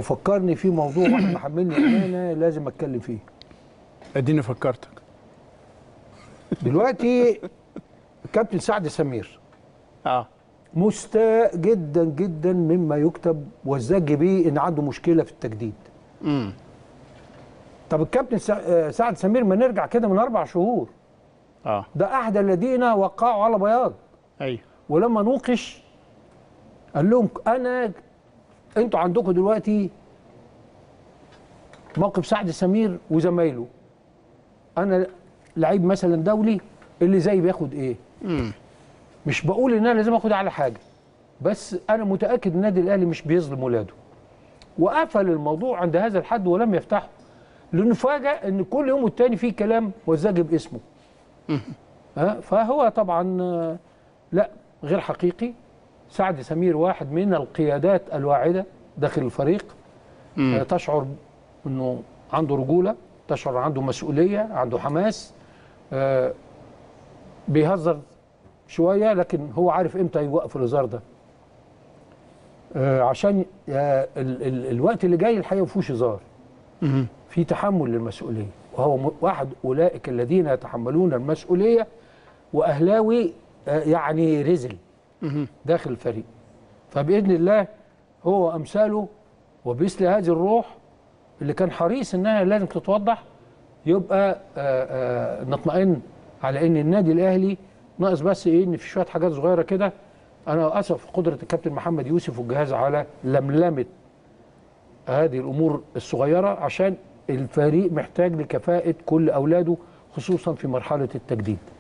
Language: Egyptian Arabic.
وفكرني في موضوع واحد محملني امانه لازم اتكلم فيه اديني فكرتك دلوقتي الكابتن سعد سمير اه مستاء جدا جدا مما يكتب والزج بيه ان عنده مشكله في التجديد امم طب الكابتن سع- آه، سعد سمير ما نرجع كده من اربع شهور اه ده احد الذين وقعوا على بياض ايوه ولما نوقش قال لهم انا انتوا عندكم دلوقتي موقف سعد سمير وزمايله انا لعيب مثلا دولي اللي زي بياخد ايه امم مش بقول ان انا لازم اخد على حاجه بس انا متاكد ان النادي الاهلي مش بيظلم ولاده وقفل الموضوع عند هذا الحد ولم يفتحه لانه فاجأ ان كل يوم والتاني فيه كلام وزاج باسمه ها فهو طبعا آه، لا غير حقيقي سعد سمير واحد من القيادات الواعده داخل الفريق آه، تشعر انه عنده رجوله تشعر عنده مسؤوليه عنده حماس آه، بيهزر شويه لكن هو عارف امتى يوقف الهزار ده آه، عشان آه، ال ال الوقت اللي جاي الحقيقه ما فيهوش هزار امم في تحمل للمسؤوليه وهو م- واحد اولئك الذين يتحملون المسؤوليه واهلاوي آه، يعني رزل امم داخل الفريق فباذن الله هو وامثاله وبمثل هذه الروح اللي كان حريص انها لازم تتوضح يبقى آه، آه، نطمئن على ان النادي الاهلي ناقص بس ايه ان في شويه حاجات صغيره كده انا اسف قدره الكابتن محمد يوسف والجهاز على لملمه هذه الامور الصغيره عشان الفريق محتاج لكفاءه كل اولاده خصوصا في مرحله التجديد